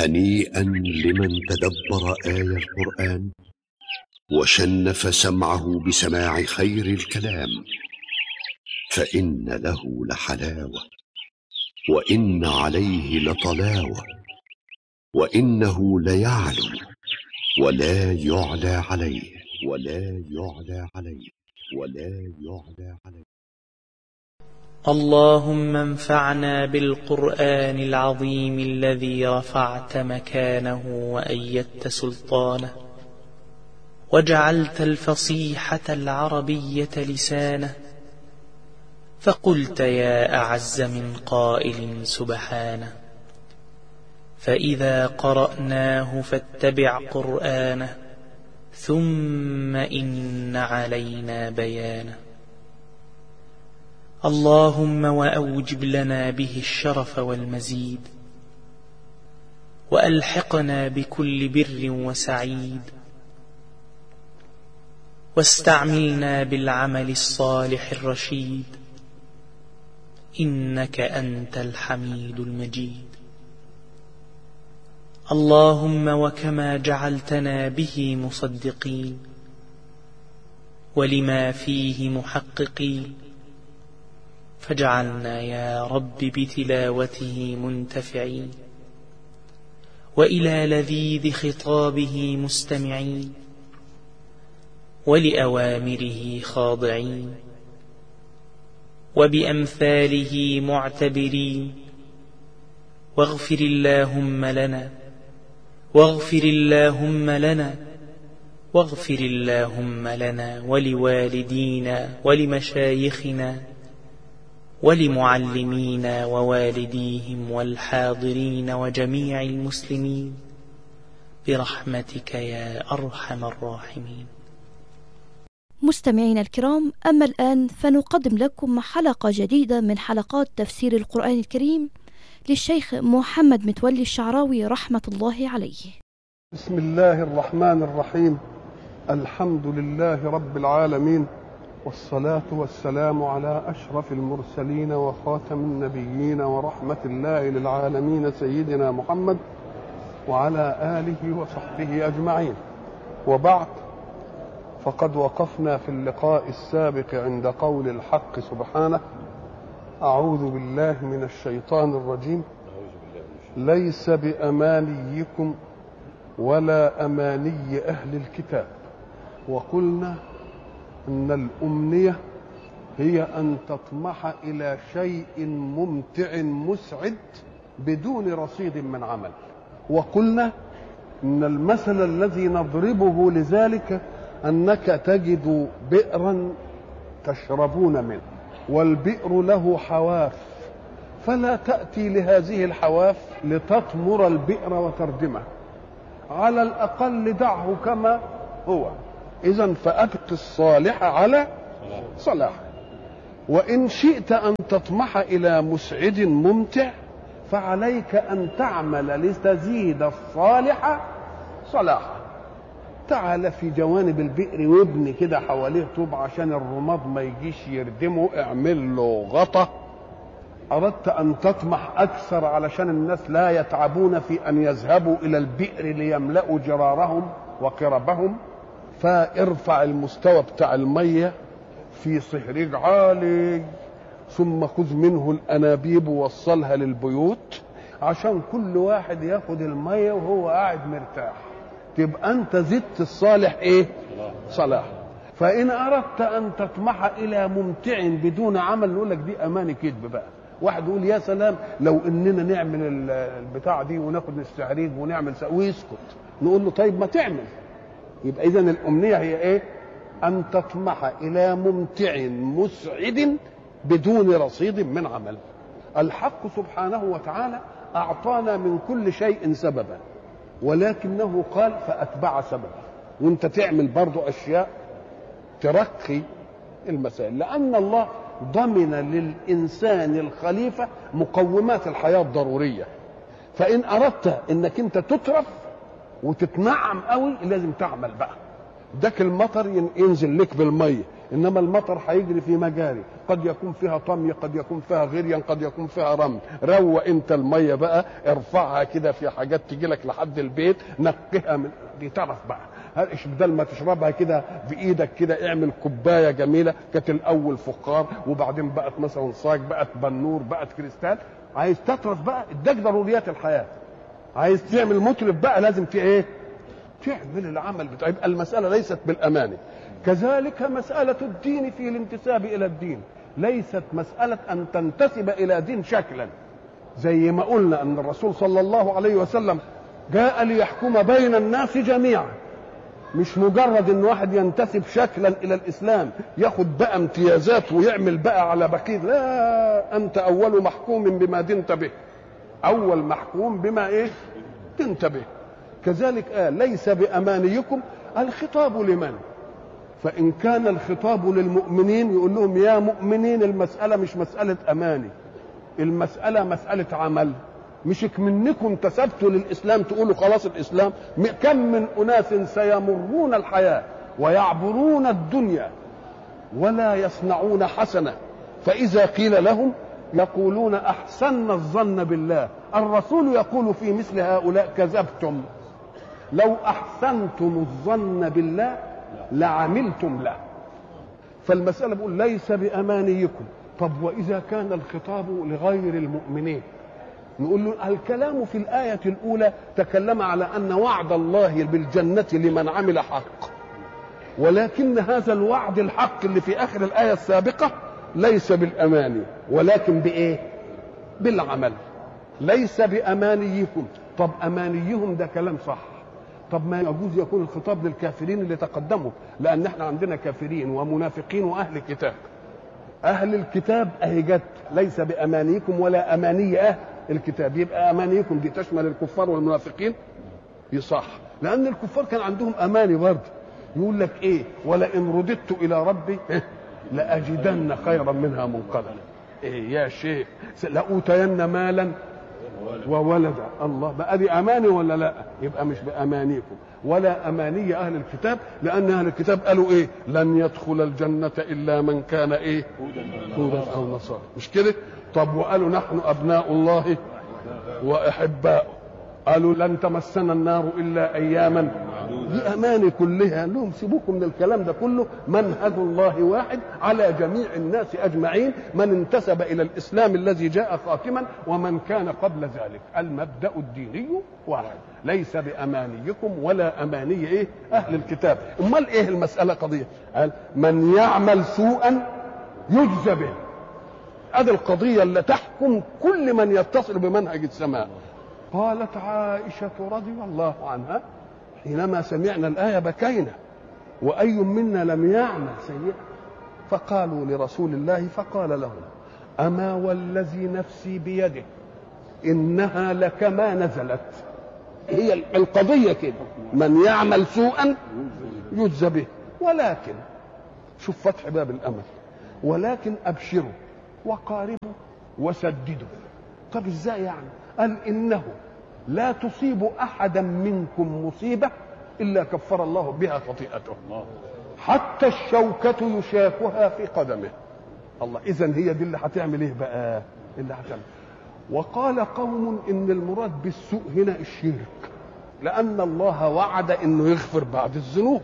هنيئا لمن تدبر آي القرآن وشنف سمعه بسماع خير الكلام فإن له لحلاوة وإن عليه لطلاوة وإنه ليعلو ولا يعلى عليه ولا يعلى عليه ولا يعلى عليه اللهم انفعنا بالقرآن العظيم الذي رفعت مكانه وأيدت سلطانه وجعلت الفصيحة العربية لسانه فقلت يا أعز من قائل سبحانه فإذا قرأناه فاتبع قرآنه ثم إن علينا بيانه اللهم وأوجب لنا به الشرف والمزيد وألحقنا بكل بر وسعيد واستعملنا بالعمل الصالح الرشيد إنك أنت الحميد المجيد اللهم وكما جعلتنا به مصدقين ولما فيه محققين فاجعلنا يا رب بتلاوته منتفعين وإلى لذيذ خطابه مستمعين ولأوامره خاضعين وبأمثاله معتبرين واغفر اللهم لنا واغفر اللهم لنا واغفر اللهم لنا ولوالدينا ولمشايخنا ولمعلمينا ووالديهم والحاضرين وجميع المسلمين برحمتك يا أرحم الراحمين مستمعينا الكرام أما الآن فنقدم لكم حلقة جديدة من حلقات تفسير القرآن الكريم للشيخ محمد متولي الشعراوي رحمة الله عليه بسم الله الرحمن الرحيم الحمد لله رب العالمين والصلاة والسلام على أشرف المرسلين وخاتم النبيين ورحمة الله للعالمين سيدنا محمد وعلى آله وصحبه أجمعين وبعد فقد وقفنا في اللقاء السابق عند قول الحق سبحانه أعوذ بالله من الشيطان الرجيم ليس بأمانيكم ولا أماني أهل الكتاب وقلنا أن الأمنية هي أن تطمح إلى شيء ممتع مسعد بدون رصيد من عمل وقلنا أن المثل الذي نضربه لذلك أنك تجد بئرا تشربون منه والبئر له حواف فلا تأتي لهذه الحواف لتطمر البئر وتردمه على الأقل دعه كما هو إذا فأبق الصالح على صلاح وإن شئت أن تطمح إلى مسعد ممتع فعليك أن تعمل لتزيد الصالح صلاحا تعال في جوانب البئر وابني كده حواليه طوب عشان الرماد ما يجيش يردمه اعمل له غطا أردت أن تطمح أكثر علشان الناس لا يتعبون في أن يذهبوا إلى البئر ليملأوا جرارهم وقربهم فارفع المستوى بتاع المية في صهريج عالي ثم خذ منه الأنابيب ووصلها للبيوت عشان كل واحد ياخد المية وهو قاعد مرتاح تبقى أنت زدت الصالح إيه؟ صلاح فإن أردت أن تطمح إلى ممتع بدون عمل نقول لك دي أماني كذب بقى واحد يقول يا سلام لو اننا نعمل البتاع دي وناخد السعريج ونعمل ويسكت نقول له طيب ما تعمل يبقى اذا الامنيه هي ايه ان تطمح الى ممتع مسعد بدون رصيد من عمل الحق سبحانه وتعالى اعطانا من كل شيء سببا ولكنه قال فاتبع سببا وانت تعمل برضو اشياء ترقي المسائل لان الله ضمن للانسان الخليفه مقومات الحياه الضروريه فان اردت انك انت تترف وتتنعم قوي لازم تعمل بقى اداك المطر ين- ينزل لك بالميه انما المطر هيجري في مجاري قد يكون فيها طمي قد يكون فيها غريا قد يكون فيها رمل روق انت الميه بقى ارفعها كده في حاجات تجي لك لحد البيت نقها من دي طرف بقى هل إيش بدل ما تشربها كده بايدك كده اعمل كوبايه جميله كانت الاول فخار وبعدين بقت مثلا صاج بقت بنور بقت كريستال عايز تطرف بقى اداك ضروريات الحياه عايز تعمل مطرب بقى لازم في ايه تعمل العمل بتاع يبقى المسألة ليست بالأماني كذلك مسألة الدين في الانتساب إلى الدين ليست مسألة أن تنتسب إلى دين شكلا زي ما قلنا أن الرسول صلى الله عليه وسلم جاء ليحكم بين الناس جميعا مش مجرد ان واحد ينتسب شكلا الى الاسلام ياخد بقى امتيازات ويعمل بقى على بقيه لا انت اول محكوم بما دنت به اول محكوم بما ايه دنت به كذلك قال ليس بامانيكم الخطاب لمن فان كان الخطاب للمؤمنين يقول لهم يا مؤمنين المساله مش مساله اماني المساله مساله عمل مش منكم انتسبتوا للاسلام تقولوا خلاص الاسلام م- كم من اناس سيمرون الحياه ويعبرون الدنيا ولا يصنعون حسنه فاذا قيل لهم يقولون احسنا الظن بالله الرسول يقول في مثل هؤلاء كذبتم لو احسنتم الظن بالله لعملتم له فالمساله بقول ليس بامانيكم طب واذا كان الخطاب لغير المؤمنين نقول له الكلام في الآية الأولى تكلم على أن وعد الله بالجنة لمن عمل حق ولكن هذا الوعد الحق اللي في آخر الآية السابقة ليس بالأماني ولكن بإيه؟ بالعمل ليس بأمانيكم طب أمانيهم ده كلام صح طب ما يجوز يكون الخطاب للكافرين اللي تقدموا لأن احنا عندنا كافرين ومنافقين وأهل كتاب اهل الكتاب اهي جت ليس بامانيكم ولا اماني اهل الكتاب يبقى امانيكم دي تشمل الكفار والمنافقين يصح لان الكفار كان عندهم اماني برضه يقول لك ايه ولئن رددت الى ربي إيه؟ لاجدن خيرا منها منقلبا ايه يا شيخ لاوتين مالا وولدا الله بقى دي اماني ولا لا يبقى مش بامانيكم ولا اماني اهل الكتاب لان اهل الكتاب قالوا ايه لن يدخل الجنه الا من كان ايه هودا او نصارى مش كده طب وقالوا نحن ابناء الله واحباؤه قالوا لن تمسنا النار الا اياما دي اماني كلها قال لهم سيبوكم من الكلام ده كله منهج الله واحد على جميع الناس اجمعين من انتسب الى الاسلام الذي جاء خاتما ومن كان قبل ذلك المبدا الديني واحد ليس بامانيكم ولا اماني ايه اهل الكتاب امال ايه المساله قضيه قال من يعمل سوءا يجزى به هذه القضيه اللي تحكم كل من يتصل بمنهج السماء قالت عائشه رضي الله عنها حينما سمعنا الآية بكينا وأي منا لم يعمل سيئا فقالوا لرسول الله فقال لهم أما والذي نفسي بيده إنها لكما نزلت هي القضية كده من يعمل سوءا يجزى به ولكن شوف فتح باب الأمل ولكن أبشروا وقاربوا وسددوا طب ازاي يعني قال إنه لا تصيب احدا منكم مصيبه الا كفر الله بها خطيئته حتى الشوكه يشاكها في قدمه الله اذا هي دي اللي هتعمل ايه بقى اللي هتعمل وقال قوم ان المراد بالسوء هنا الشرك لان الله وعد انه يغفر بعد الذنوب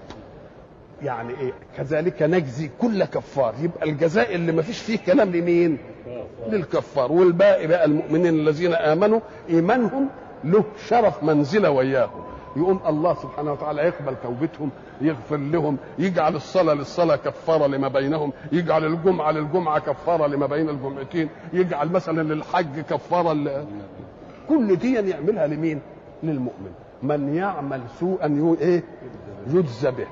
يعني ايه كذلك نجزي كل كفار يبقى الجزاء اللي ما فيش فيه كلام لمين للكفار والباقي بقى المؤمنين الذين امنوا ايمانهم له شرف منزله وياهم يقوم الله سبحانه وتعالى يقبل توبتهم يغفر لهم يجعل الصلاة للصلاة كفارة لما بينهم يجعل الجمعة للجمعة كفارة لما بين الجمعتين يجعل مثلا للحج كفارة ل... كل دي يعملها لمين للمؤمن من يعمل سوءا يو ايه يجزى به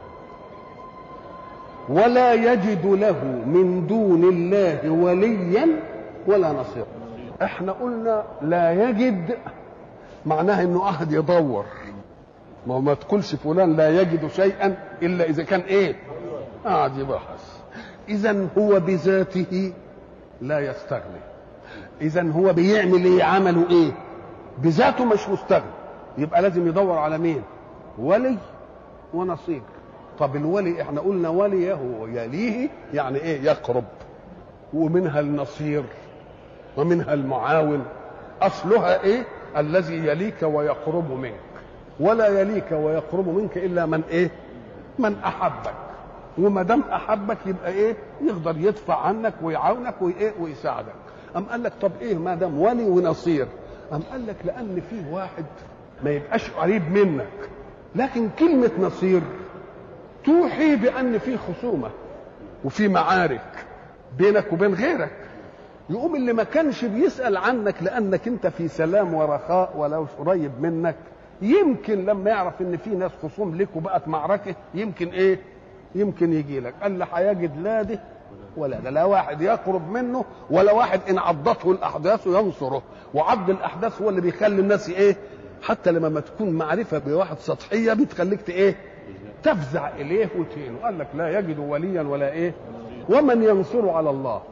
ولا يجد له من دون الله وليا ولا نصيرا احنا قلنا لا يجد معناها انه احد يدور ما هو ما تقولش فلان لا يجد شيئا الا اذا كان ايه قاعد يبحث اذا هو بذاته لا يستغني اذا هو بيعمل ايه عمله ايه بذاته مش مستغني يبقى لازم يدور على مين ولي ونصير طب الولي احنا قلنا وليه يليه يعني ايه يقرب ومنها النصير ومنها المعاون اصلها ايه الذي يليك ويقرب منك ولا يليك ويقرب منك الا من ايه من احبك وما دام احبك يبقى ايه يقدر يدفع عنك ويعاونك وايه ويساعدك ام قال لك طب ايه ما دام ولي ونصير ام قال لك لان فيه واحد ما يبقاش قريب منك لكن كلمه نصير توحي بان في خصومه وفي معارك بينك وبين غيرك يقوم اللي ما كانش بيسال عنك لانك انت في سلام ورخاء ولو قريب منك يمكن لما يعرف ان في ناس خصوم لك وبقت معركه يمكن ايه يمكن يجي لك قال لي هيجد لا ده ولا ده لا واحد يقرب منه ولا واحد ان عضته الاحداث ينصره وعض الاحداث هو اللي بيخلي الناس ايه حتى لما ما تكون معرفه بواحد سطحيه بتخليك ايه تفزع اليه وتهينه قال لك لا يجد وليا ولا ايه ومن ينصر على الله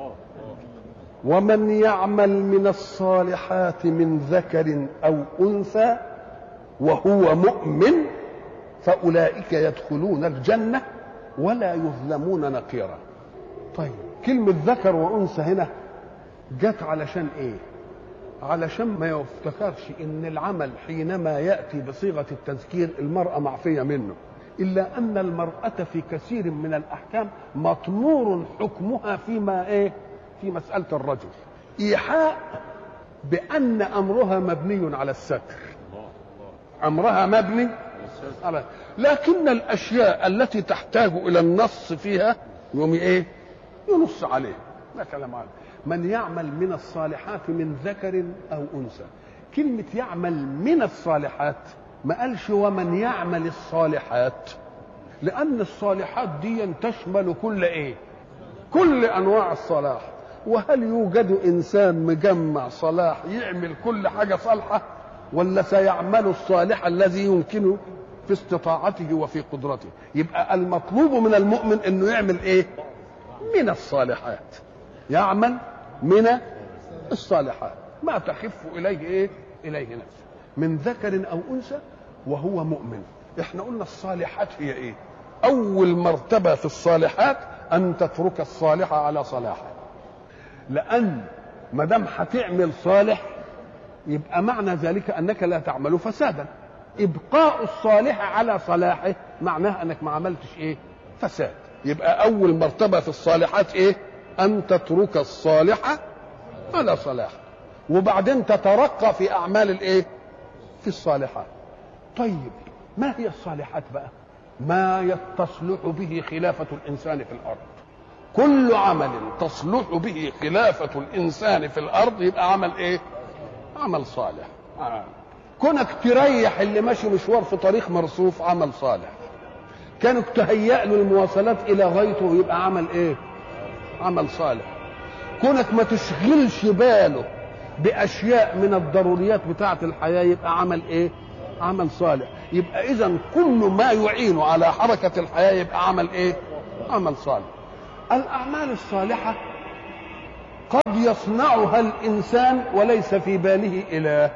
ومن يعمل من الصالحات من ذكر او انثى وهو مؤمن فاولئك يدخلون الجنه ولا يظلمون نقيرا طيب كلمه ذكر وانثى هنا جت علشان ايه علشان ما يفتكرش ان العمل حينما ياتي بصيغه التذكير المراه معفيه منه الا ان المراه في كثير من الاحكام مطمور حكمها فيما ايه في مساله الرجل ايحاء بان امرها مبني على الستر امرها مبني على لكن الاشياء التي تحتاج الى النص فيها يوم ايه ينص عليه لا كلام عليه من يعمل من الصالحات من ذكر او انثى كلمه يعمل من الصالحات ما قالش ومن يعمل الصالحات لان الصالحات دي تشمل كل ايه كل انواع الصلاح وهل يوجد انسان مجمع صلاح يعمل كل حاجه صالحه ولا سيعمل الصالح الذي يمكنه في استطاعته وفي قدرته يبقى المطلوب من المؤمن انه يعمل ايه من الصالحات يعمل من الصالحات ما تخف اليه ايه اليه نفسه من ذكر او انثى وهو مؤمن احنا قلنا الصالحات هي ايه اول مرتبه في الصالحات ان تترك الصالح على صلاحه لان ما دام هتعمل صالح يبقى معنى ذلك انك لا تعمل فسادا ابقاء الصالح على صلاحه معناه انك ما عملتش ايه فساد يبقى اول مرتبه في الصالحات ايه ان تترك الصالح على صلاح وبعدين تترقى في اعمال الايه في الصالحات طيب ما هي الصالحات بقى ما تصلح به خلافه الانسان في الارض كل عمل تصلح به خلافه الانسان في الارض يبقى عمل ايه عمل صالح آه. كونك تريح اللي ماشي مشوار في طريق مرصوف عمل صالح كانك تهيأ له المواصلات الى غايته يبقى عمل ايه عمل صالح كونك ما تشغلش باله باشياء من الضروريات بتاعه الحياه يبقى عمل ايه عمل صالح يبقى اذا كل ما يعين على حركه الحياه يبقى عمل ايه عمل صالح الاعمال الصالحه قد يصنعها الانسان وليس في باله اله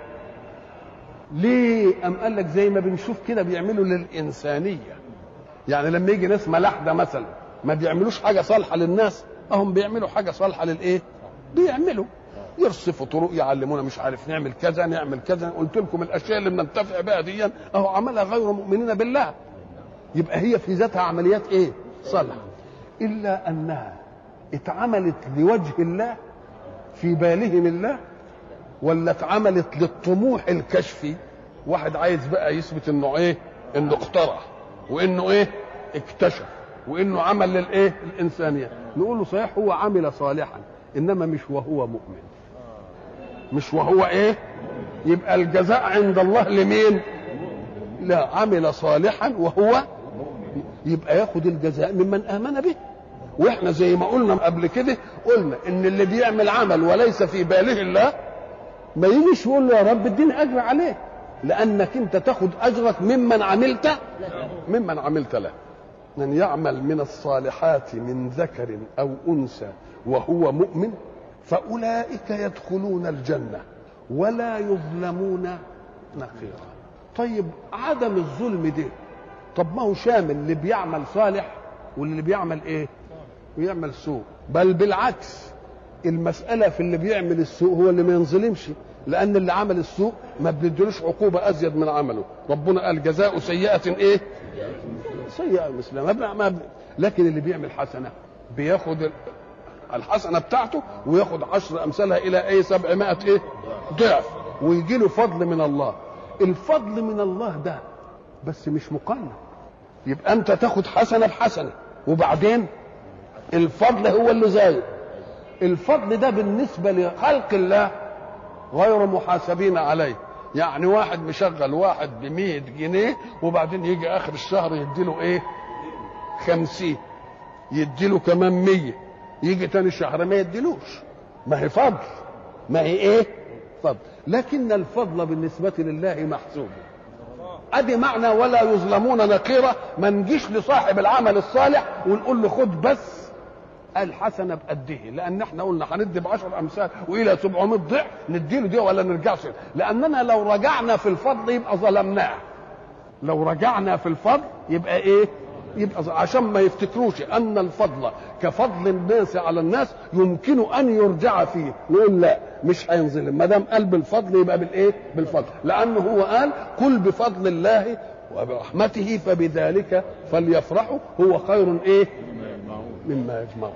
ليه ام قال لك زي ما بنشوف كده بيعملوا للانسانيه يعني لما يجي ناس ملاحده مثلا ما بيعملوش حاجه صالحه للناس اهم بيعملوا حاجه صالحه للايه بيعملوا يرصفوا طرق يعلمونا مش عارف نعمل كذا نعمل كذا قلت لكم الاشياء اللي بننتفع بها دي اهو عملها غير مؤمنين بالله يبقى هي في ذاتها عمليات ايه صالحه الا انها اتعملت لوجه الله في بالهم الله ولا اتعملت للطموح الكشفي واحد عايز بقى يثبت انه ايه انه اخترع وانه ايه اكتشف وانه عمل للايه الانسانيه نقول له صحيح هو عمل صالحا انما مش وهو مؤمن مش وهو ايه يبقى الجزاء عند الله لمين لا عمل صالحا وهو يبقى ياخد الجزاء ممن امن به واحنا زي ما قلنا قبل كده قلنا ان اللي بيعمل عمل وليس في باله الله ما يجيش يقول له يا رب اديني اجر عليه لانك انت تاخد اجرك ممن عملت ممن عملت له من يعمل من الصالحات من ذكر او انثى وهو مؤمن فاولئك يدخلون الجنه ولا يظلمون نقيرا طيب عدم الظلم ده طب ما هو شامل اللي بيعمل صالح واللي بيعمل ايه بيعمل سوء بل بالعكس المسألة في اللي بيعمل السوء هو اللي ما ينظلمش لأن اللي عمل السوء ما بندلوش عقوبة أزيد من عمله ربنا قال جزاء سيئة إيه سيئة مثلها ما ما لكن اللي بيعمل حسنة بياخد الحسنة بتاعته وياخد عشر أمثالها إلى أي سبعمائة إيه ضعف ويجي له فضل من الله الفضل من الله ده بس مش مقنن يبقى أنت تاخد حسنة بحسنة وبعدين الفضل هو اللي زايد الفضل ده بالنسبة لخلق الله غير محاسبين عليه يعني واحد مشغل واحد ب جنيه وبعدين يجي اخر الشهر يديله ايه خمسين يديله كمان مية يجي تاني الشهر ما يديلوش ما هي فضل ما هي ايه فضل لكن الفضل بالنسبة لله محسوب ادي معنى ولا يظلمون نقيرة ما نجيش لصاحب العمل الصالح ونقول له خد بس الحسنه بقده لان احنا قلنا هندي بعشر امثال والى 700 ضعف نديله دي ولا نرجعش لاننا لو رجعنا في الفضل يبقى ظلمناه لو رجعنا في الفضل يبقى ايه يبقى عشان ما يفتكروش ان الفضل كفضل الناس على الناس يمكن ان يرجع فيه نقول لا مش هينظلم ما دام قال بالفضل يبقى بالايه بالفضل لانه هو قال قل بفضل الله وبرحمته فبذلك فليفرحوا هو خير ايه مما يجمعون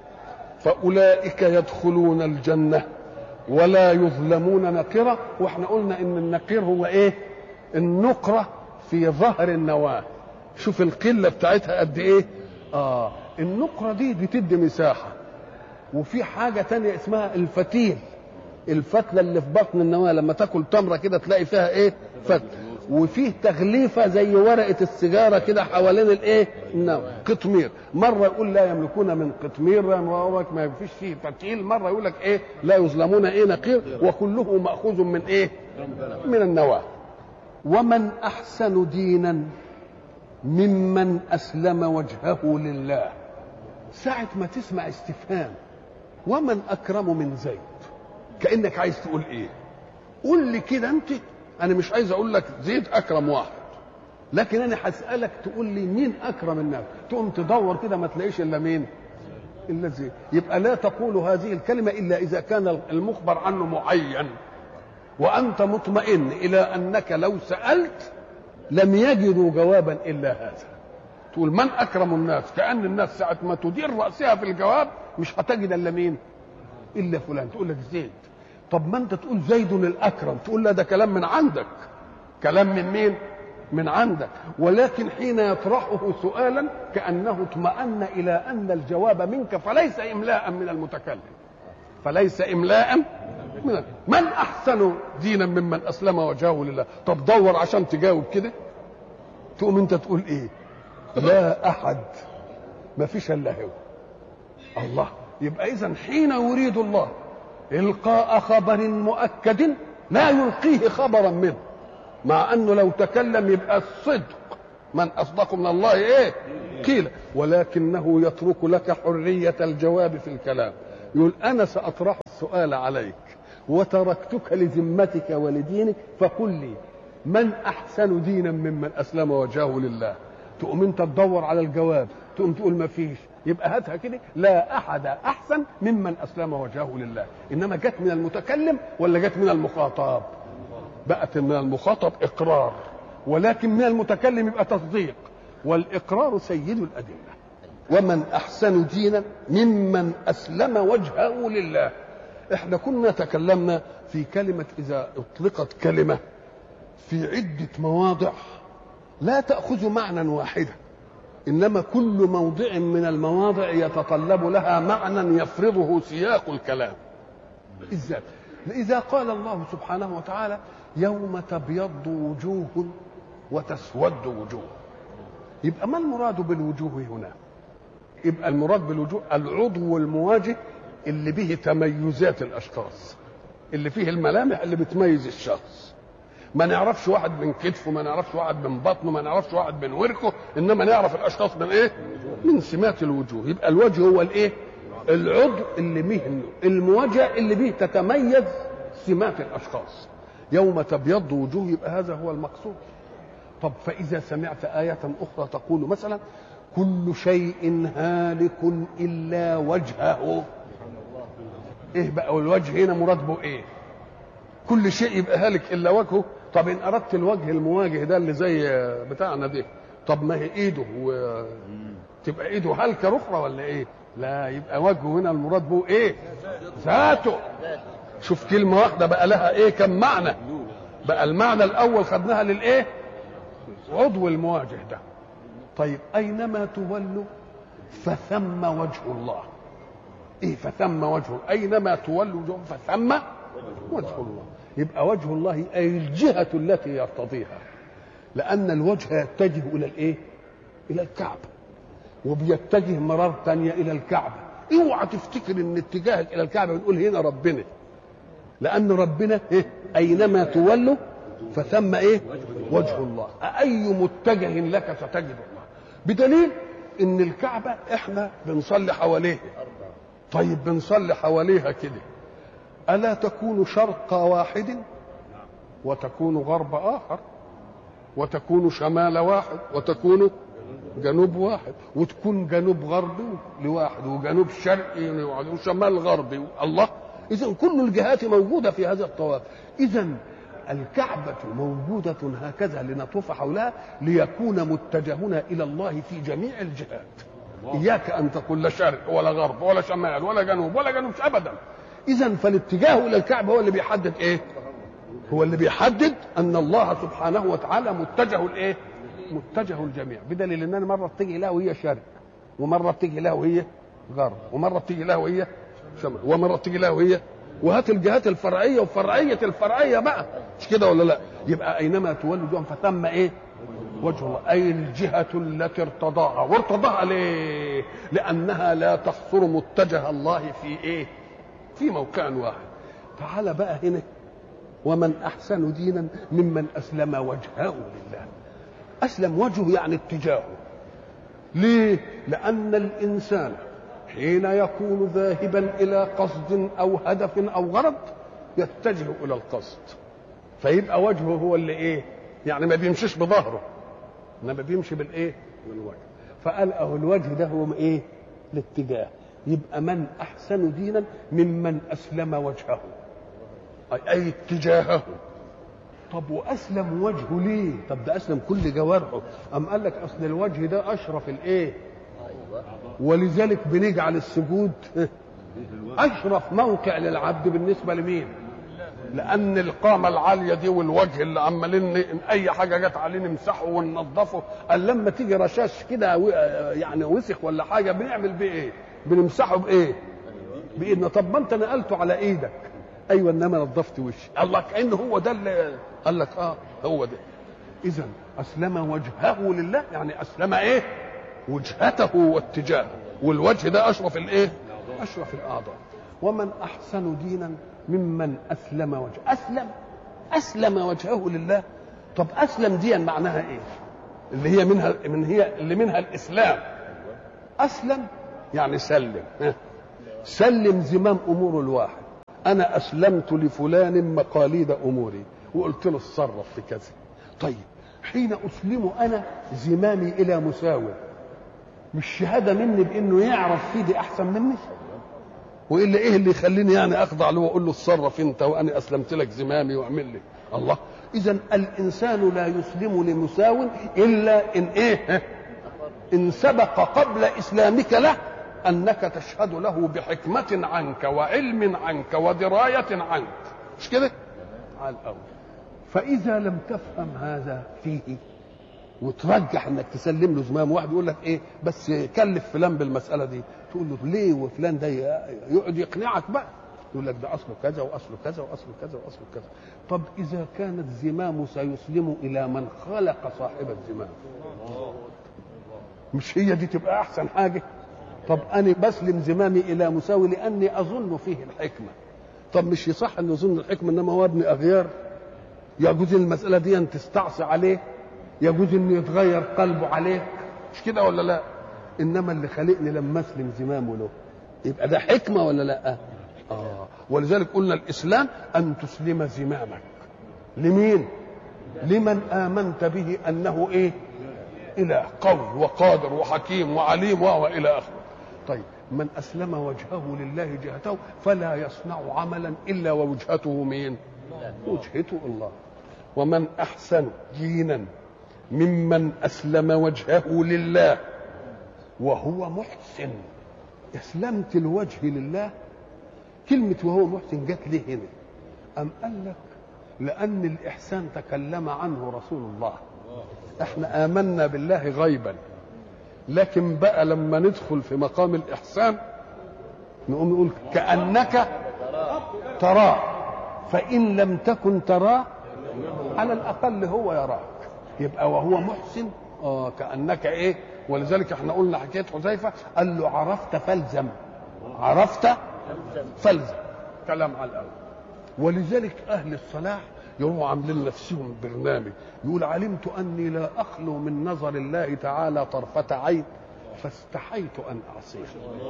فأولئك يدخلون الجنة ولا يظلمون نقرة واحنا قلنا ان النقير هو ايه النقرة في ظهر النواة شوف القلة بتاعتها قد ايه اه النقرة دي بتدي مساحة وفي حاجة تانية اسمها الفتيل الفتلة اللي في بطن النواة لما تاكل تمرة كده تلاقي فيها ايه فتل وفيه تغليفة زي ورقة السيجارة كده حوالين الايه النوى قطمير مرة يقول لا يملكون من قطمير مرة ما فيش فيه فتيل مرة يقول لك ايه لا يظلمون ايه نقير وكله مأخوذ من ايه من النواة ومن أحسن دينا ممن أسلم وجهه لله ساعة ما تسمع استفهام ومن أكرم من زيد كأنك عايز تقول ايه قول لي كده انت انا مش عايز اقول لك زيد اكرم واحد لكن انا هسالك تقول لي مين اكرم الناس تقوم تدور كده ما تلاقيش الا مين الا زيد يبقى لا تقول هذه الكلمه الا اذا كان المخبر عنه معين وانت مطمئن الى انك لو سالت لم يجدوا جوابا الا هذا تقول من اكرم الناس كان الناس ساعه ما تدير راسها في الجواب مش هتجد الا مين الا فلان تقول لك زيد طب ما انت تقول زيد الاكرم تقول لا ده كلام من عندك كلام من مين من عندك ولكن حين يطرحه سؤالا كانه اطمأن الى ان الجواب منك فليس املاء من المتكلم فليس املاء من من احسن دينا ممن اسلم وجهه لله طب دور عشان تجاوب كده تقوم انت تقول ايه لا احد ما فيش الا هو الله يبقى اذا حين يريد الله إلقاء خبر مؤكد لا يلقيه خبرا منه مع أنه لو تكلم يبقى الصدق من أصدق من الله إيه قيل ولكنه يترك لك حرية الجواب في الكلام يقول أنا سأطرح السؤال عليك وتركتك لذمتك ولدينك فقل لي من أحسن دينا ممن أسلم وجهه لله تقوم أنت تدور على الجواب تقوم تقول ما فيش يبقى هاتها كده لا احد احسن ممن اسلم وجهه لله انما جت من المتكلم ولا جت من المخاطب بقت من المخاطب اقرار ولكن من المتكلم يبقى تصديق والاقرار سيد الادله ومن احسن دينا ممن اسلم وجهه لله احنا كنا تكلمنا في كلمه اذا اطلقت كلمه في عده مواضع لا تاخذ معنى واحدا انما كل موضع من المواضع يتطلب لها معنى يفرضه سياق الكلام ازاي اذا قال الله سبحانه وتعالى يوم تبيض وجوه وتسود وجوه يبقى ما المراد بالوجوه هنا يبقى المراد بالوجوه العضو المواجه اللي به تميزات الاشخاص اللي فيه الملامح اللي بتميز الشخص ما نعرفش واحد من كتفه ما نعرفش واحد من بطنه ما نعرفش واحد من وركه انما نعرف الاشخاص من ايه من سمات الوجوه يبقى الوجه هو الايه العضو اللي به المواجهه اللي به تتميز سمات الاشخاص يوم تبيض وجوه يبقى هذا هو المقصود طب فإذا سمعت آية أخرى تقول مثلا كل شيء هالك إلا وجهه إيه بقى والوجه هنا مراد به إيه كل شيء يبقى هالك إلا وجهه طب إن أردت الوجه المواجه ده اللي زي بتاعنا ده طب ما هي إيده و... تبقى إيده هالكة أخرى ولا إيه لا يبقى وجهه هنا المراد به إيه ذاته شوف كلمة واحدة بقى لها إيه كم معنى بقى المعنى الأول خدناها للإيه عضو المواجه ده طيب أينما تولوا فثم وجه الله إيه فثم وجه أينما تولوا وجهه فثم وجه الله يبقى وجه الله أي الجهة التي يرتضيها لأن الوجه يتجه إلى الإيه إلى الكعبة وبيتجه مرار تانية إلى الكعبة اوعى تفتكر ان اتجاهك الى الكعبه بنقول هنا ربنا لان ربنا إيه؟ اينما تولوا فثم ايه وجه الله اي متجه لك ستجد الله بدليل ان الكعبه احنا بنصلي حواليها طيب بنصلي حواليها كده الا تكون شرق واحد وتكون غرب اخر وتكون شمال واحد وتكون جنوب واحد وتكون جنوب غربي لواحد وجنوب شرقي لواحد وشمال غربي الله اذا كل الجهات موجوده في هذا الطواف اذا الكعبة موجودة هكذا لنطوف حولها ليكون متجهنا إلى الله في جميع الجهات إياك أن تقول لا شرق ولا غرب ولا شمال ولا جنوب ولا جنوب أبدا إذا فالاتجاه إلى الكعبة هو اللي بيحدد إيه؟ هو اللي بيحدد أن الله سبحانه وتعالى متجه الإيه؟ متجه الجميع بدليل ان انا مره بتيجي لها وهي شرق ومره بتيجي لها وهي غرب ومره بتيجي لها وهي شمال ومره بتيجي لها وهي وهات الجهات الفرعيه وفرعيه الفرعيه بقى مش كده ولا لا يبقى اينما تولوا وجوههم فثم ايه وجه الله اي الجهه التي ارتضاها وارتضاها ليه لانها لا تحصر متجه الله في ايه في موقع واحد تعال بقى هنا ومن احسن دينا ممن اسلم وجهه لله اسلم وجهه يعني اتجاهه ليه لان الانسان حين يكون ذاهبا الى قصد او هدف او غرض يتجه الى القصد فيبقى وجهه هو اللي ايه يعني ما بيمشيش بظهره انما بيمشي بالايه بالوجه فقال اهو الوجه ده هو ايه الاتجاه يبقى من احسن دينا ممن اسلم وجهه اي, أي اتجاهه طب واسلم وجهه ليه طب ده اسلم كل جوارحه ام قال لك اصل الوجه ده اشرف الايه ولذلك بنجعل السجود اشرف موقع للعبد بالنسبه لمين لان القامه العاليه دي والوجه اللي عمالين اي حاجه جت عليه نمسحه وننظفه قال لما تيجي رشاش كده يعني وسخ ولا حاجه بنعمل بيه ايه بنمسحه بايه بايدنا طب ما انت نقلته على ايدك ايوه انما نظفت وشي الله كانه هو ده اللي قال لك اه هو ده اذا اسلم وجهه لله يعني اسلم ايه وجهته واتجاهه والوجه ده اشرف الايه اشرف الاعضاء ومن احسن دينا ممن اسلم وجهه اسلم اسلم وجهه لله طب اسلم ديا معناها ايه اللي هي منها من هي اللي منها الاسلام اسلم يعني سلم سلم زمام امور الواحد انا اسلمت لفلان مقاليد اموري وقلت له اتصرف في كذا طيب حين اسلم انا زمامي الى مساوي مش شهاده مني بانه يعرف في دي احسن مني والا ايه اللي يخليني يعني اخضع له واقول له اتصرف انت وانا اسلمت لك زمامي واعمل لي الله اذا الانسان لا يسلم لمساو الا ان ايه ان سبق قبل اسلامك له انك تشهد له بحكمه عنك وعلم عنك ودرايه عنك مش كده على الاول فاذا لم تفهم هذا فيه وترجح انك تسلم له زمام واحد يقول لك ايه بس كلف فلان بالمساله دي تقول له ليه وفلان ده يقعد يقنعك بقى يقول لك ده اصله كذا واصله كذا واصله كذا واصله كذا طب اذا كان الزمام سيسلم الى من خلق صاحب الزمام مش هي دي تبقى احسن حاجه طب انا بسلم زمامي الى مساوي لاني اظن فيه الحكمه طب مش يصح ان يظن الحكمه انما هو ابن اغيار يجوز المساله دي ان تستعصي عليه يجوز انه يتغير قلبه عليك مش كده ولا لا انما اللي خلقني لما اسلم زمامه له يبقى ده حكمه ولا لا اه ولذلك قلنا الاسلام ان تسلم زمامك لمين لمن امنت به انه ايه اله قوي وقادر وحكيم وعليم وهو الى اخره طيب من اسلم وجهه لله جهته فلا يصنع عملا الا ووجهته مين وجهته الله ومن احسن دينا ممن اسلم وجهه لله وهو محسن اسلمت الوجه لله كلمه وهو محسن جت ليه هنا ام قال لك لان الاحسان تكلم عنه رسول الله احنا امنا بالله غيبا لكن بقى لما ندخل في مقام الاحسان نقوم نقول كانك تراه فان لم تكن تراه على الاقل هو يراك يبقى وهو محسن اه كانك ايه ولذلك احنا قلنا حكايه حذيفه قال له عرفت فالزم عرفت فالزم كلام على الاول ولذلك اهل الصلاح يروحوا عاملين نفسهم برنامج يقول علمت اني لا اخلو من نظر الله تعالى طرفه عين فاستحيت ان اعصيه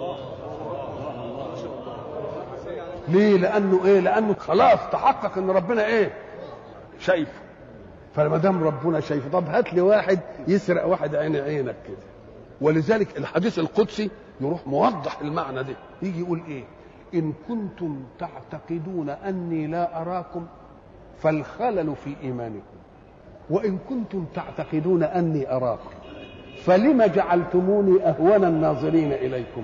ليه لانه ايه لانه خلاص تحقق ان ربنا ايه شايفه فما دام ربنا شايفه طب هات لي واحد يسرق واحد عين عينك كده ولذلك الحديث القدسي يروح موضح المعنى ده يجي يقول ايه ان كنتم تعتقدون اني لا اراكم فالخلل في ايمانكم وان كنتم تعتقدون اني اراكم فلم جعلتموني اهون الناظرين اليكم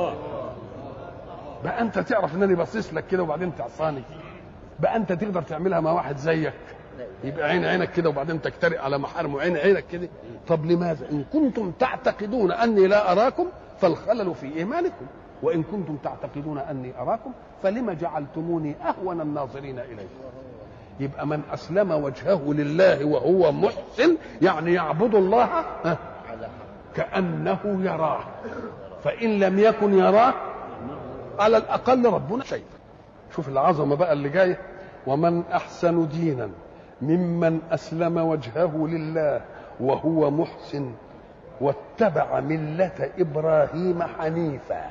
بقى انت تعرف انني باصص لك كده وبعدين تعصاني بقى انت تقدر تعملها مع واحد زيك يبقى عين عينك كده وبعدين تجترئ على محارم وعين عينك كده طب لماذا ان كنتم تعتقدون اني لا اراكم فالخلل في ايمانكم وان كنتم تعتقدون اني اراكم فلم جعلتموني اهون الناظرين اليكم يبقى من اسلم وجهه لله وهو محسن يعني يعبد الله ها، كانه يراه فان لم يكن يراه على الاقل ربنا شايفه شوف العظمه بقى اللي جايه ومن احسن دينا ممن اسلم وجهه لله وهو محسن واتبع مله ابراهيم حنيفا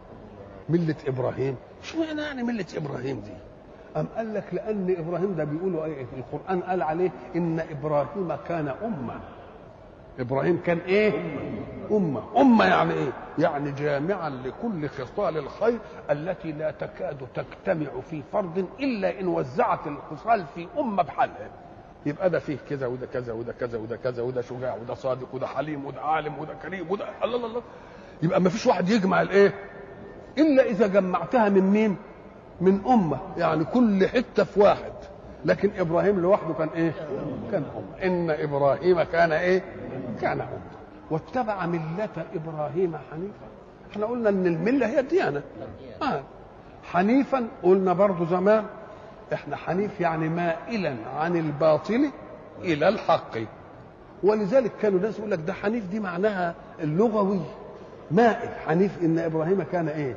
مله ابراهيم شو معنى يعني مله ابراهيم دي أم قال لك لأن إبراهيم ده بيقولوا إيه في القرآن قال عليه إن إبراهيم كان أمة إبراهيم كان إيه؟ أمة أمة يعني إيه؟ يعني جامعا لكل خصال الخير التي لا تكاد تجتمع في فرد إلا إن وزعت الخصال في أمة بحالها يبقى ده فيه كذا وده كذا وده كذا وده كذا وده شجاع وده صادق وده حليم وده عالم وده كريم وده الله الله الله يبقى ما فيش واحد يجمع الايه الا اذا جمعتها من مين من امه يعني كل حته في واحد لكن ابراهيم لوحده كان ايه كان امه ان ابراهيم كان ايه كان امه واتبع مله ابراهيم حنيفا احنا قلنا ان المله هي الديانه آه. حنيفا قلنا برضو زمان احنا حنيف يعني مائلا عن الباطل الى الحق ولذلك كانوا الناس يقول لك ده حنيف دي معناها اللغوي مائل حنيف ان ابراهيم كان ايه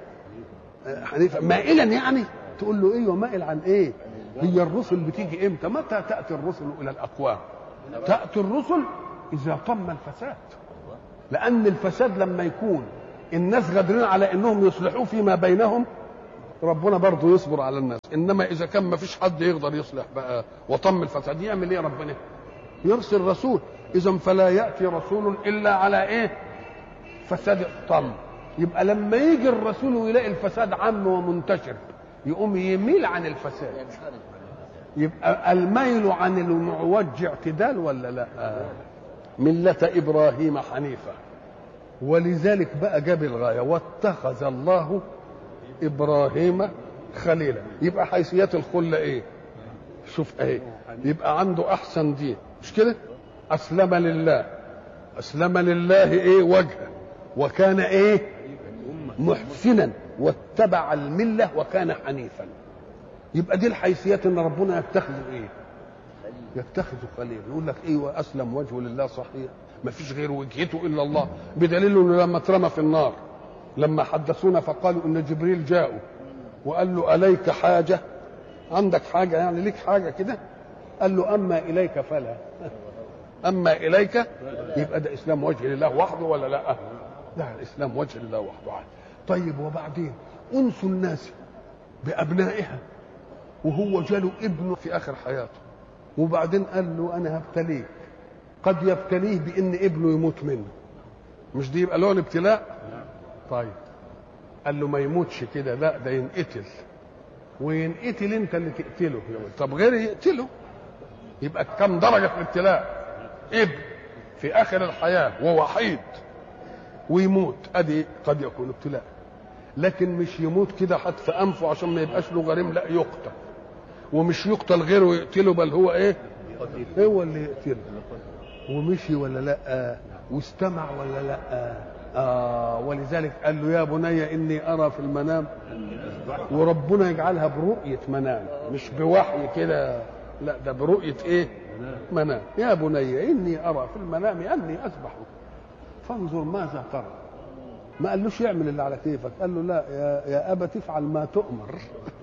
حنيفا مائلا يعني تقول له ايه ومائل عن ايه هي الرسل بتيجي امتى متى تاتي الرسل الى الاقوام تاتي الرسل اذا طم الفساد لان الفساد لما يكون الناس قادرين على انهم يصلحوه فيما بينهم ربنا برضه يصبر على الناس انما اذا كان ما فيش حد يقدر يصلح بقى وطم الفساد يعمل ايه ربنا يرسل رسول اذا فلا ياتي رسول الا على ايه فساد الطم يبقى لما يجي الرسول ويلاقي الفساد عام ومنتشر يقوم يميل عن الفساد يبقى الميل عن المعوج اعتدال ولا لا ملة إبراهيم حنيفة ولذلك بقى جاب الغاية واتخذ الله إبراهيم خليلا يبقى حيثيات الخلة إيه شوف إيه يبقى عنده أحسن دين مش كده أسلم لله أسلم لله إيه وجهه وكان إيه محسنا واتبع المله وكان حنيفا يبقى دي الحيثيات ان ربنا يتخذ ايه يتخذ خليل يقول لك ايه واسلم وجهه لله صحيح ما فيش غير وجهته الا الله بدليل انه لما اترمى في النار لما حدثونا فقالوا ان جبريل جاءه وقال له اليك حاجه عندك حاجه يعني ليك حاجه كده قال له اما اليك فلا اما اليك يبقى ده اسلام وجه لله وحده ولا لا لا الاسلام وجه لله وحده عاد طيب وبعدين انس الناس بابنائها وهو جاله ابنه في اخر حياته وبعدين قال له انا هبتليك قد يبتليه بان ابنه يموت منه مش دي يبقى لون ابتلاء طيب قال له ما يموتش كده لا ده ينقتل وينقتل انت اللي تقتله طب غيري يقتله يبقى كم درجه في الابتلاء ابن في اخر الحياه ووحيد ويموت ادي قد يكون ابتلاء لكن مش يموت كده حتى في انفه عشان ما يبقاش له غريم لا يقتل ومش يقتل غيره ويقتله بل هو ايه هو اللي يقتله ومشي ولا لا واستمع ولا لا آه ولذلك قال له يا بني اني ارى في المنام وربنا يجعلها برؤيه منام مش بوحي كده لا ده برؤيه ايه منام يا بني اني ارى في المنام اني اذبحك فانظر ماذا ترى ما قالوش يعمل اللي على كيفك قال له لا يا, يا ابا تفعل ما تؤمر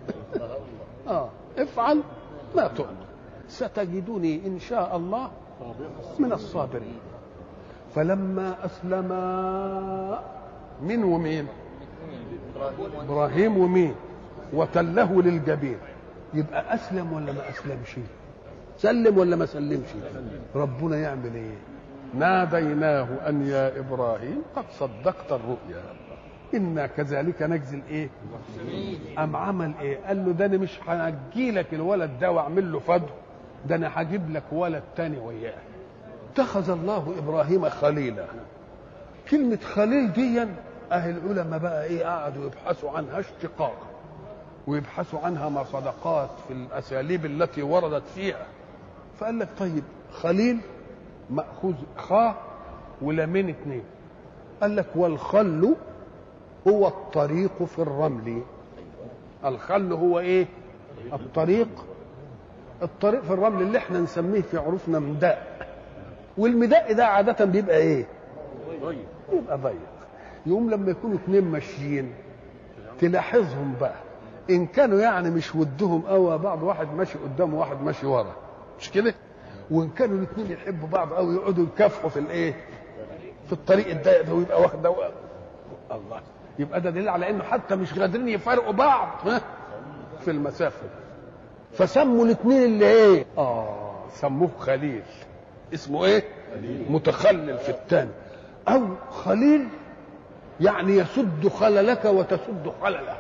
اه افعل ما تؤمر ستجدني ان شاء الله من الصابرين فلما اسلما من ومين ابراهيم ومين وتله للجبين يبقى اسلم ولا ما اسلمش سلم ولا ما سلمش ربنا يعمل ايه ناديناه ان يا ابراهيم قد صدقت الرؤيا انا كذلك نجزي الايه ام عمل ايه قال له ده انا مش هنجي لك الولد ده واعمل له فدو ده انا هجيب لك ولد تاني وياه اتخذ الله ابراهيم خليلا كلمه خليل دي اهل العلماء بقى ايه قعدوا يبحثوا عنها اشتقاق ويبحثوا عنها مصدقات في الاساليب التي وردت فيها فقال لك طيب خليل ماخوذ خاء ولامين اتنين قال لك والخل هو الطريق في الرمل الخل هو ايه الطريق الطريق في الرمل اللي احنا نسميه في عروفنا مداء والمداء ده عادة بيبقى ايه يبقى ضيق يقوم لما يكونوا اتنين ماشيين تلاحظهم بقى ان كانوا يعني مش ودهم قوي بعض واحد ماشي قدام وواحد ماشي ورا مش كده وان كانوا الاثنين يحبوا بعض قوي يقعدوا يكافحوا في الايه في الطريق الضيق ده ويبقى واخد ده الله يبقى ده دليل على انه حتى مش قادرين يفارقوا بعض ها في المسافه فسموا الاثنين اللي ايه اه سموه خليل اسمه ايه متخلل في الثاني او خليل يعني يسد خللك وتسد خلله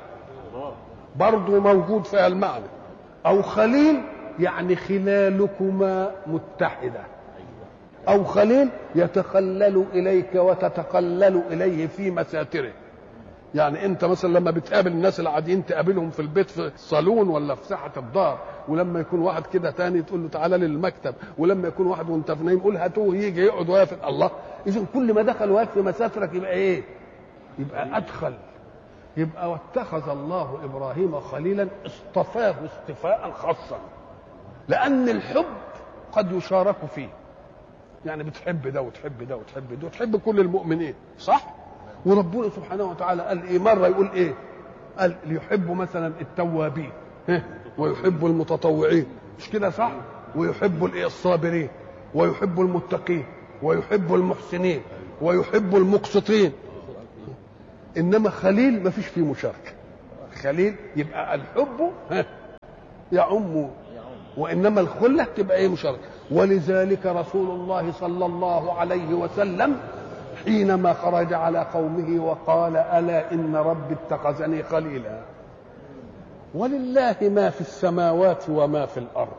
برضه موجود فيها المعنى او خليل يعني خلالكما متحده او خليل يتخلل اليك وتتخلل اليه في مساتره يعني انت مثلا لما بتقابل الناس العاديين تقابلهم في البيت في الصالون ولا في ساحه الدار ولما يكون واحد كده تاني تقول له تعالى لي المكتب ولما يكون واحد وانت في نايم قول هاتوه يجي يقعد واقف الله اذا كل ما دخل واقف في مسافرك يبقى ايه؟ يبقى ادخل يبقى واتخذ الله ابراهيم خليلا اصطفاه اصطفاء خاصا لان الحب قد يشارك فيه يعني بتحب ده وتحب ده وتحب ده وتحب كل المؤمنين صح وربنا سبحانه وتعالى قال ايه مره يقول ايه قال يحب مثلا التوابين ويحب المتطوعين مش كده صح ويحب الايه الصابرين ويحب المتقين ويحب المحسنين ويحب المقسطين انما خليل ما فيش فيه مشاركه خليل يبقى الحب يعم وانما الخله تبقى ايه مشاركه ولذلك رسول الله صلى الله عليه وسلم حينما خرج على قومه وقال الا ان ربي اتخذني خليلا ولله ما في السماوات وما في الارض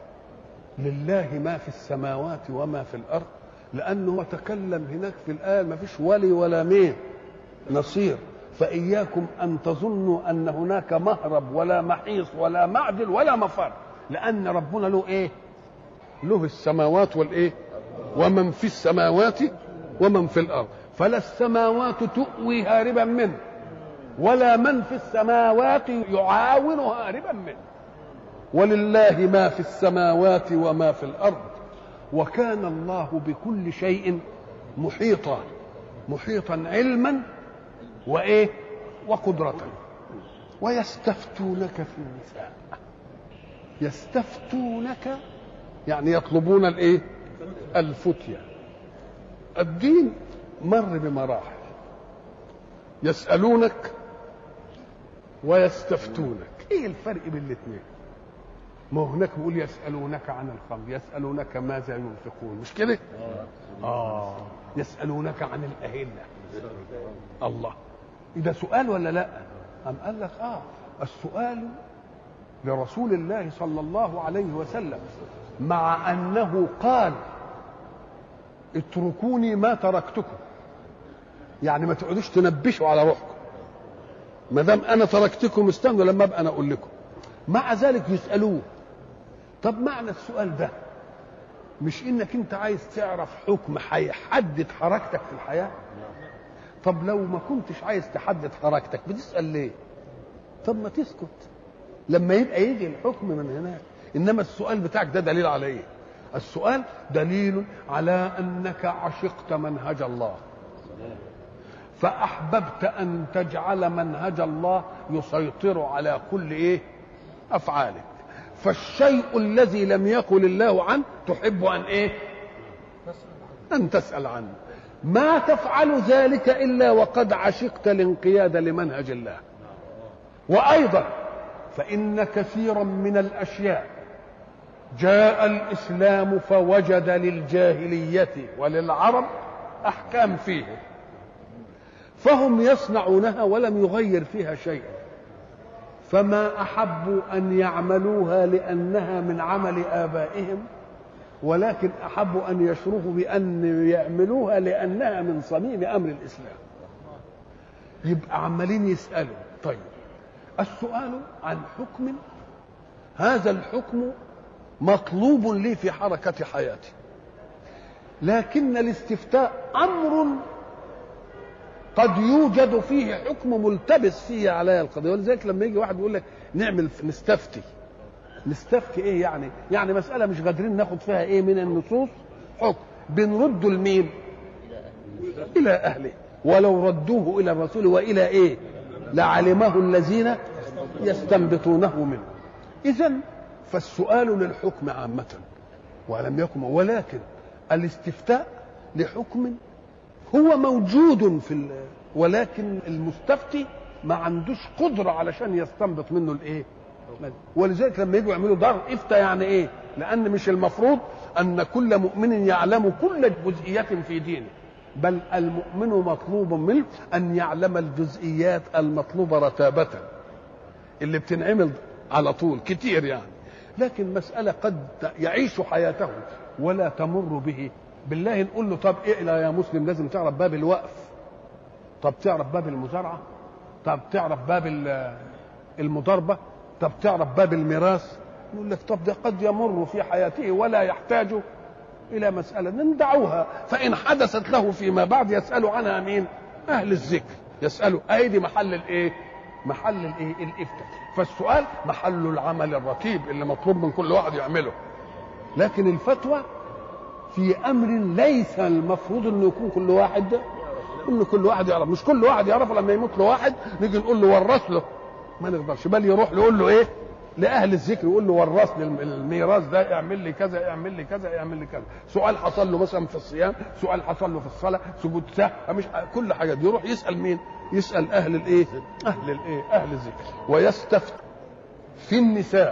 لله ما في السماوات وما في الارض لانه تكلم هناك في الايه ما فيش ولي ولا مين نصير فإياكم أن تظنوا أن هناك مهرب ولا محيص ولا معدل ولا مفر لأن ربنا له إيه له السماوات والإيه ومن في السماوات ومن في الأرض فلا السماوات تؤوي هاربا منه ولا من في السماوات يعاون هاربا منه ولله ما في السماوات وما في الأرض وكان الله بكل شيء محيطا محيطا علما وايه وقدرة ويستفتونك في النساء يستفتونك يعني يطلبون الايه الفتية الدين مر بمراحل يسألونك ويستفتونك ايه الفرق بين الاثنين ما هو هناك بيقول يسألونك عن الخمر يسألونك ماذا ينفقون مش كده آه يسألونك عن الأهلة الله ده سؤال ولا لا أم قال لك آه السؤال لرسول الله صلى الله عليه وسلم مع أنه قال اتركوني ما تركتكم يعني ما تقعدوش تنبشوا على روحكم ما دام انا تركتكم استنوا لما ابقى انا اقول لكم مع ذلك يسالوه طب معنى السؤال ده مش انك انت عايز تعرف حكم هيحدد حركتك في الحياه طب لو ما كنتش عايز تحدد حركتك بتسال ليه طب ما تسكت لما يبقى يجي الحكم من هناك انما السؤال بتاعك ده دليل على ايه السؤال دليل على انك عشقت منهج الله فاحببت ان تجعل منهج الله يسيطر على كل ايه افعالك فالشيء الذي لم يقل الله عنه تحب ان ايه ان تسال عنه ما تفعل ذلك الا وقد عشقت الانقياد لمنهج الله وايضا فان كثيرا من الاشياء جاء الاسلام فوجد للجاهليه وللعرب احكام فيه فهم يصنعونها ولم يغير فيها شيئا فما احبوا ان يعملوها لانها من عمل ابائهم ولكن احبوا ان يشرفوا بان يعملوها لانها من صميم امر الاسلام يبقى عمالين يسالوا طيب السؤال عن حكم هذا الحكم مطلوب لي في حركه حياتي لكن الاستفتاء امر قد يوجد فيه حكم ملتبس فيه علي القضيه ولذلك لما يجي واحد يقول لك نعمل نستفتي نستفتي ايه يعني يعني مساله مش قادرين ناخد فيها ايه من النصوص حكم بنرده لمين الى اهله ولو ردوه الى الرسول والى ايه لعلمه الذين يستنبطونه منه اذا فالسؤال للحكم عامه ولم يكن ولكن الاستفتاء لحكم هو موجود في ال... ولكن المستفتي ما عندوش قدرة علشان يستنبط منه الايه ولذلك لما يجوا يعملوا دار افتى يعني ايه لان مش المفروض ان كل مؤمن يعلم كل جزئية في دينه بل المؤمن مطلوب منه ان يعلم الجزئيات المطلوبة رتابة اللي بتنعمل على طول كتير يعني لكن مسألة قد يعيش حياته ولا تمر به بالله نقول له طب اقلى يا مسلم لازم تعرف باب الوقف طب تعرف باب المزارعه طب تعرف باب المضاربه طب تعرف باب الميراث يقول لك طب ده قد يمر في حياته ولا يحتاج الى مساله ندعوها فان حدثت له فيما بعد يسال عنها مين اهل الذكر يسالوا ايدي محل الايه محل الايه الافتاء فالسؤال محل العمل الرتيب اللي مطلوب من كل واحد يعمله لكن الفتوى في امر ليس المفروض انه يكون كل واحد انه كل واحد يعرف مش كل واحد يعرفه لما يموت له واحد نيجي نقول له ورث له ما نقدرش بل يروح يقول له ايه لاهل الذكر يقول له ورث لي الميراث ده اعمل لي كذا اعمل لي كذا اعمل لي كذا سؤال حصل له مثلا في الصيام سؤال حصل له في الصلاه سجود سهو مش كل حاجه دي يروح يسال مين يسال اهل الايه اهل الايه اهل الذكر ويستفتي في النساء